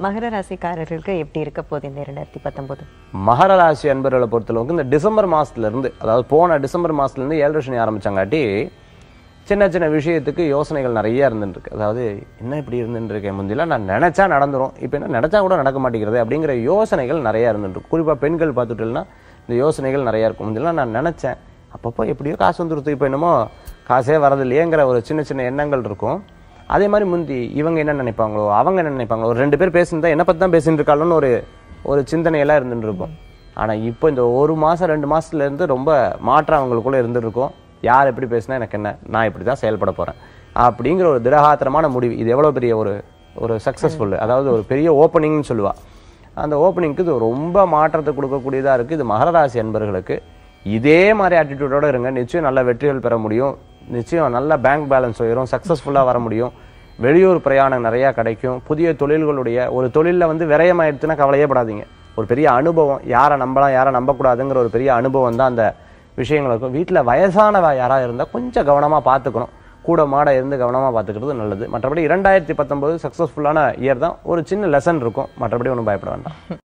மகர ராசிக்காரர்களுக்கு எப்படி இருக்க போகுது இந்த இரண்டாயிரத்தி பத்தொன்பது மகர ராசி அன்பர்களை பொறுத்தளவுக்கு இந்த டிசம்பர் மாசத்துல இருந்து அதாவது போன டிசம்பர் மாசத்துல இருந்து ஏழரை சனி ஆரம்பிச்சாங்காட்டி சின்ன சின்ன விஷயத்துக்கு யோசனைகள் நிறைய இருந்துட்டு இருக்கு அதாவது என்ன இப்படி இருந்துட்டு இருக்கேன் முந்திலாம் நான் நினைச்சா நடந்துரும் இப்போ என்ன நினைச்சா கூட நடக்க மாட்டேங்கிறது அப்படிங்கிற யோசனைகள் நிறைய இருந்துட்டு இருக்கு குறிப்பா பெண்கள் பார்த்துட்டோம்னா இந்த யோசனைகள் நிறைய இருக்கும் முந்திலாம் நான் நினைச்சேன் அப்பப்போ எப்படியோ காசு வந்துருது இப்போ என்னமோ காசே வரதில்லையேங்கிற ஒரு சின்ன சின்ன எண்ணங்கள் இருக்கும் அதே மாதிரி முந்தி இவங்க என்ன நினைப்பாங்களோ அவங்க என்ன நினைப்பாங்களோ ஒரு ரெண்டு பேர் பேசியிருந்தா என்ன பத்தி தான் பேசிட்டு இருக்காளோன்னு ஒரு ஒரு சிந்தனையெல்லாம் இருந்துட்டு இருக்கும் ஆனா இப்போ இந்த ஒரு மாசம் ரெண்டு மாசத்துல இருந்து ரொம்ப மாற்றம் அவங்களுக்குள்ள இருந்துட்டு இருக்கும் யார் எப்படி பேசினா எனக்கு என்ன நான் இப்படி தான் செயல்பட போறேன் அப்படிங்கிற ஒரு திடகாத்திரமான முடிவு இது எவ்வளவு பெரிய ஒரு ஒரு சக்சஸ்ஃபுல் அதாவது ஒரு பெரிய ஓப்பனிங்னு சொல்லுவா அந்த ஓப்பனிங்க்கு இது ரொம்ப மாற்றத்தை கொடுக்கக்கூடியதா இருக்கு இது மகர ராசி அன்பர்களுக்கு இதே மாதிரி ஆட்டிடியூடோட இருங்க நிச்சயம் நல்ல வெற்றிகள் பெற முடியும் நிச்சயம் நல்ல பேங்க் பேலன்ஸ் உயரும் சக்ஸஸ்ஃபுல்லாக வர முடியும் வெளியூர் பிரயாணம் நிறையா கிடைக்கும் புதிய தொழில்களுடைய ஒரு தொழிலில் வந்து விரயமாயிடுச்சுன்னா கவலையே படாதீங்க ஒரு பெரிய அனுபவம் யாரை நம்பலாம் யாரை நம்பக்கூடாதுங்கிற ஒரு பெரிய அனுபவம் தான் அந்த விஷயங்கள் இருக்கும் வீட்டில் வயசானவ யாராக இருந்தால் கொஞ்சம் கவனமாக பார்த்துக்கணும் கூட மாட இருந்து கவனமாக பார்த்துக்கிறது நல்லது மற்றபடி இரண்டாயிரத்தி பத்தொன்பது சக்ஸஸ்ஃபுல்லான இயர் தான் ஒரு சின்ன லெசன் இருக்கும் மற்றபடி ஒன்றும் பயப்பட வேண்டாம்